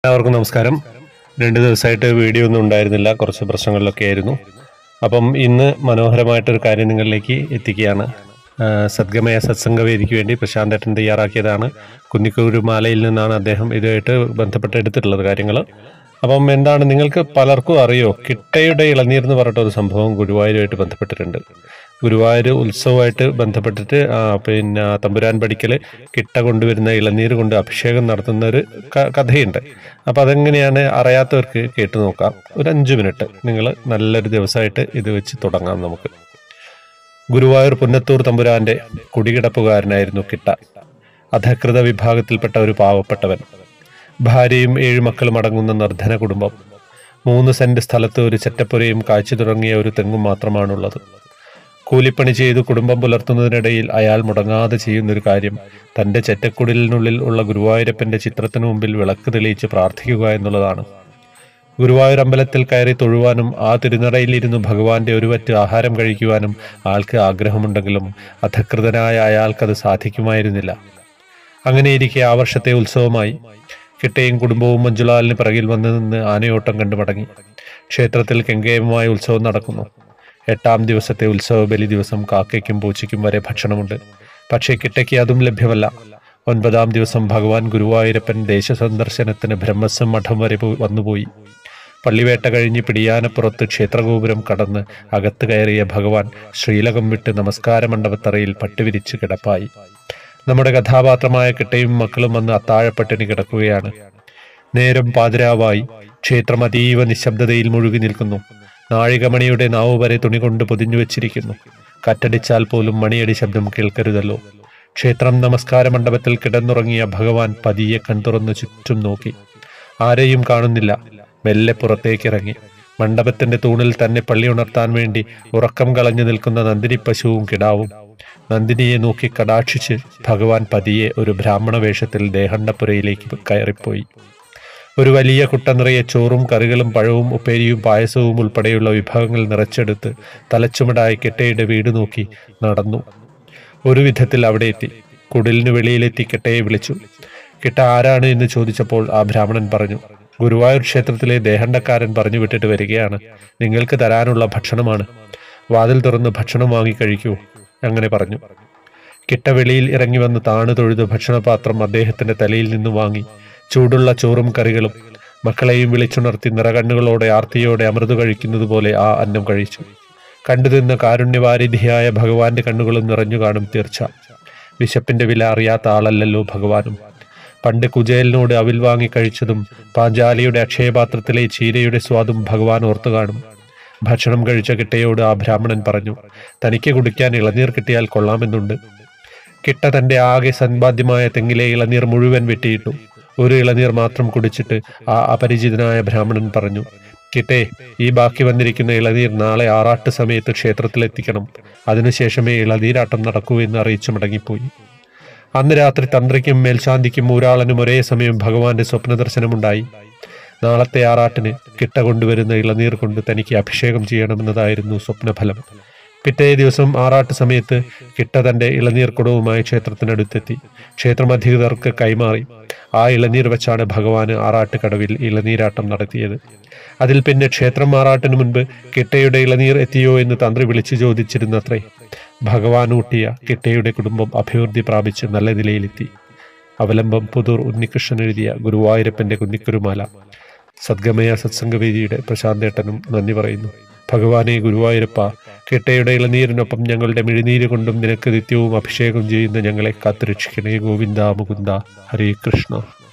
എല്ലാവർക്കും നമസ്കാരം രണ്ട് ദിവസമായിട്ട് വീഡിയോ ഒന്നും ഉണ്ടായിരുന്നില്ല കുറച്ച് പ്രശ്നങ്ങളിലൊക്കെ ആയിരുന്നു അപ്പം ഇന്ന് മനോഹരമായിട്ടൊരു കാര്യം നിങ്ങളിലേക്ക് എത്തിക്കുകയാണ് ആ, സദ്ഗമയ സത്സംഗവേദിക്ക് വേണ്ടി പ്രശാന്ത് ഏട്ടൻ തയ്യാറാക്കിയതാണ് കുന്നിക്കൂരുമാലയിൽ നിന്നാണ് അദ്ദേഹം ഇതുമായിട്ട് ബന്ധപ്പെട്ട് എടുത്തിട്ടുള്ളത് കാര്യങ്ങൾ അപ്പം എന്താണ് നിങ്ങൾക്ക് പലർക്കും അറിയോ കിട്ടയുടെ ഇളനീർ എന്ന് പറഞ്ഞിട്ട് ഒരു സംഭവം ഗുരുവായൂരുമായിട്ട് ബന്ധപ്പെട്ടിട്ടുണ്ട് ഗുരുവായൂർ ഉത്സവമായിട്ട് ബന്ധപ്പെട്ടിട്ട് ആ, പിന്നെ തമ്പുരാൻ പടിക്കൽ കിട്ട കൊണ്ടുവരുന്ന ഇളനീർ കൊണ്ട് അഭിഷേകം നടത്തുന്ന ഒരു ക- കഥയുണ്ട് അപ്പം അതെങ്ങനെയാണ് അറിയാത്തവർക്ക് കേട്ടു നോക്കാം ഒരു അഞ്ച് മിനിറ്റ് നിങ്ങൾ നല്ലൊരു ദിവസമായിട്ട് ഇത് വെച്ച് തുടങ്ങാം നമുക്ക് ഗുരുവായൂർ പുന്നത്തൂർ തമ്പുരാന്റെ കുടികിടപ്പുകാരനായിരുന്നു കിട്ട അധകൃത വിഭാഗത്തിൽപ്പെട്ട ഒരു പാവപ്പെട്ടവൻ ഭാര്യയും ഏഴു മക്കളും അടങ്ങുന്ന നിർധന കുടുംബം മൂന്ന് സെന്റ് സ്ഥലത്ത് ഒരു ചെറ്റപ്പുരയും കാഴ്ച തുടങ്ങിയ ഒരു തെങ്ങും മാത്രമാണുള്ളത് കൂലിപ്പണി ചെയ്ത് കുടുംബം പുലർത്തുന്നതിനിടയിൽ അയാൾ മുടങ്ങാതെ ചെയ്യുന്നൊരു കാര്യം തന്റെ ചെറ്റക്കുടിലിനുള്ളിൽ ഉള്ള ഗുരുവായൂരപ്പന്റെ ചിത്രത്തിനു മുമ്പിൽ വിളക്ക് തെളിയിച്ച് പ്രാർത്ഥിക്കുക എന്നുള്ളതാണ് ഗുരുവായൂർ അമ്പലത്തിൽ കയറി തൊഴുവാനും ആ തിരുനടയിലിരുന്ന് ഭഗവാന്റെ ഒരു വറ്റ് ആഹാരം കഴിക്കുവാനും ആൾക്ക് ആഗ്രഹമുണ്ടെങ്കിലും അധകൃതനായ അയാൾക്കത് സാധിക്കുമായിരുന്നില്ല അങ്ങനെയിരിക്കെ ആ വർഷത്തെ ഉത്സവമായി കിട്ടയും കുടുംബവും മഞ്ജുലാലിന് പിറകിൽ വന്നു നിന്ന് ആനയോട്ടം കണ്ടു മടങ്ങി ക്ഷേത്രത്തിൽ കെങ്കേയമായ ഉത്സവം നടക്കുന്നു എട്ടാം ദിവസത്തെ ഉത്സവ ബലി ദിവസം കാക്കയ്ക്കും പൂച്ചയ്ക്കും വരെ ഭക്ഷണമുണ്ട് പക്ഷേ കിട്ടയ്ക്ക് അതും ലഭ്യമല്ല ഒൻപതാം ദിവസം ഭഗവാൻ ഗുരുവായൂരപ്പൻ ദേശസന്ദർശനത്തിന് ബ്രഹ്മസം മഠം വരെ പോ- വന്നുപോയി പള്ളിവേട്ട കഴിഞ്ഞ് പിടിയാനപ്പുറത്ത് ക്ഷേത്രഗോപുരം കടന്ന് അകത്ത് കയറിയ ഭഗവാൻ ശ്രീലകം വിട്ട് നമസ്കാര മണ്ഡപത്തറയിൽ പട്ടുവിരിച്ച് കിടപ്പായി നമ്മുടെ കഥാപാത്രമായ കിട്ടയും മക്കളും വന്ന് അത്താഴപ്പട്ടിണി കിടക്കുകയാണ് നേരം പാതിരാവായി ക്ഷേത്രം അതീവ നിശബ്ദതയിൽ മുഴുകി നിൽക്കുന്നു നാഴികമണിയുടെ നാവ് വരെ തുണി കൊണ്ട് പൊതിഞ്ഞു വെച്ചിരിക്കുന്നു കറ്റടിച്ചാൽ പോലും മണിയടി ശബ്ദം കേൾക്കരുതല്ലോ ക്ഷേത്രം നമസ്കാര മണ്ഡപത്തിൽ കിടന്നുറങ്ങിയ ഭഗവാൻ പതിയെ കൺതുറന്ന് ചുറ്റും നോക്കി ആരെയും കാണുന്നില്ല മെല്ലെ പുറത്തേക്കിറങ്ങി മണ്ഡപത്തിന്റെ തൂണിൽ തന്നെ പള്ളി ഉണർത്താൻ വേണ്ടി ഉറക്കം കളഞ്ഞു നിൽക്കുന്ന നന്ദിനി പശുവും കിടാവും നന്ദിനിയെ നോക്കി കടാക്ഷിച്ച് ഭഗവാൻ പതിയെ ഒരു ബ്രാഹ്മണ വേഷത്തിൽ ദേഹണ്ടപുരയിലേക്ക് കയറിപ്പോയി ഒരു വലിയ കുട്ട നിറയെ ചോറും കറികളും പഴവും ഉപ്പേരിയും പായസവും ഉൾപ്പെടെയുള്ള വിഭവങ്ങൾ നിറച്ചെടുത്ത് തലച്ചുമടായി കെട്ടയുടെ വീട് നോക്കി നടന്നു ഒരു വിധത്തിൽ അവിടെ എത്തി കുടിലിന് വെളിയിലെത്തി കെട്ടയെ വിളിച്ചു കിട്ട ആരാണ് എന്ന് ചോദിച്ചപ്പോൾ ആ ബ്രാഹ്മണൻ പറഞ്ഞു ഗുരുവായൂർ ക്ഷേത്രത്തിലെ ദേഹണ്ടക്കാരൻ പറഞ്ഞു വിട്ടിട്ട് വരികയാണ് നിങ്ങൾക്ക് തരാനുള്ള ഭക്ഷണമാണ് വാതിൽ തുറന്ന് ഭക്ഷണം വാങ്ങി കഴിക്കൂ അങ്ങനെ പറഞ്ഞു കിട്ട വെളിയിൽ ഇറങ്ങി വന്ന് താണു തൊഴുത് ഭക്ഷണപാത്രം അദ്ദേഹത്തിന്റെ തലയിൽ നിന്ന് വാങ്ങി ചൂടുള്ള ചോറും കറികളും മക്കളെയും വിളിച്ചുണർത്തി നിറകണ്ണുകളോടെ ആർത്തിയോടെ അമൃത് കഴിക്കുന്നത് പോലെ ആ അന്നം കഴിച്ചു കണ്ടുതിന്ന കാരുണ്യവാരിധിയായ ഭഗവാന്റെ കണ്ണുകളും നിറഞ്ഞു കാണും തീർച്ച വിശപ്പിന്റെ വില അറിയാത്ത ആളല്ലല്ലോ ഭഗവാനും പണ്ട് കുചേലിനോട് അവിൽ വാങ്ങി കഴിച്ചതും പാഞ്ചാലിയുടെ അക്ഷയപാത്രത്തിലെ ചീരയുടെ സ്വാദും ഭഗവാൻ ഓർത്തു കാണും ഭക്ഷണം കഴിച്ച കിട്ടയോട് ആ ബ്രാഹ്മണൻ പറഞ്ഞു തനിക്ക് കുടിക്കാൻ ഇളനീർ കിട്ടിയാൽ കൊള്ളാമെന്നുണ്ട് കിട്ട തന്റെ ആകെ സമ്പാദ്യമായ തെങ്ങിലെ ഇളനീർ മുഴുവൻ വെട്ടിയിട്ടു ഒരു ഇളനീർ മാത്രം കുടിച്ചിട്ട് ആ അപരിചിതനായ ബ്രാഹ്മണൻ പറഞ്ഞു കിട്ടേ ഈ ബാക്കി വന്നിരിക്കുന്ന ഇളനീർ നാളെ ആറാട്ട് സമയത്ത് ക്ഷേത്രത്തിലെത്തിക്കണം അതിനുശേഷമേ ഇളനീരാട്ടം നടക്കൂ എന്ന് അറിയിച്ചു മടങ്ങിപ്പോയി അന്ന് രാത്രി തന്ത്രിക്കും മേൽശാന്തിക്കും ഊരാളനും ഒരേ സമയം ഭഗവാന്റെ സ്വപ്ന ദർശനമുണ്ടായി നാളത്തെ ആറാട്ടിന് കിട്ട കൊണ്ടുവരുന്ന ഇളനീർ കൊണ്ട് തനിക്ക് അഭിഷേകം ചെയ്യണമെന്നതായിരുന്നു സ്വപ്നഫലം പിറ്റേ ദിവസം ആറാട്ട് സമയത്ത് കിട്ട തന്റെ ഇളനീർ കുടവുമായി ക്ഷേത്രത്തിനടുത്തെത്തി ക്ഷേത്രം അധികൃതർക്ക് കൈമാറി ആ ഇളനീർ വെച്ചാണ് ഭഗവാന് ആറാട്ട് കടവിൽ ഇളനീരാട്ടം നടത്തിയത് അതിൽ പിന്നെ ക്ഷേത്രം മാറാട്ടിനു മുൻപ് കിട്ടയുടെ ഇളനീർ എത്തിയോ എന്ന് തന്ത്രി വിളിച്ചു ചോദിച്ചിരുന്നത്രേ ഭഗവാൻ ഊട്ടിയ കിട്ടയുടെ കുടുംബം അഭിവൃദ്ധി പ്രാപിച്ച് നല്ല നിലയിലെത്തി അവലംബം പുതൂർ ഉണ്ണികൃഷ്ണൻ എഴുതിയ ഗുരുവായൂരപ്പന്റെ കുന്നിക്കുരുമാല സദ്ഗമയ സത്സംഗവേദിയുടെ പ്രശാന്തേട്ടനും നന്ദി പറയുന്നു ഭഗവാനെ ഗുരുവായൂരപ്പ കിട്ടയുടെ ഇളനീരിനൊപ്പം ഞങ്ങളുടെ മിഴിനീര് കൊണ്ടും നിനക്ക് നിത്യവും അഭിഷേകം ചെയ്യുന്ന ഞങ്ങളെ കാത്തുരക്ഷിക്കണേ ഗോവിന്ദ മുകുന്ദ ഹരേ കൃഷ്ണ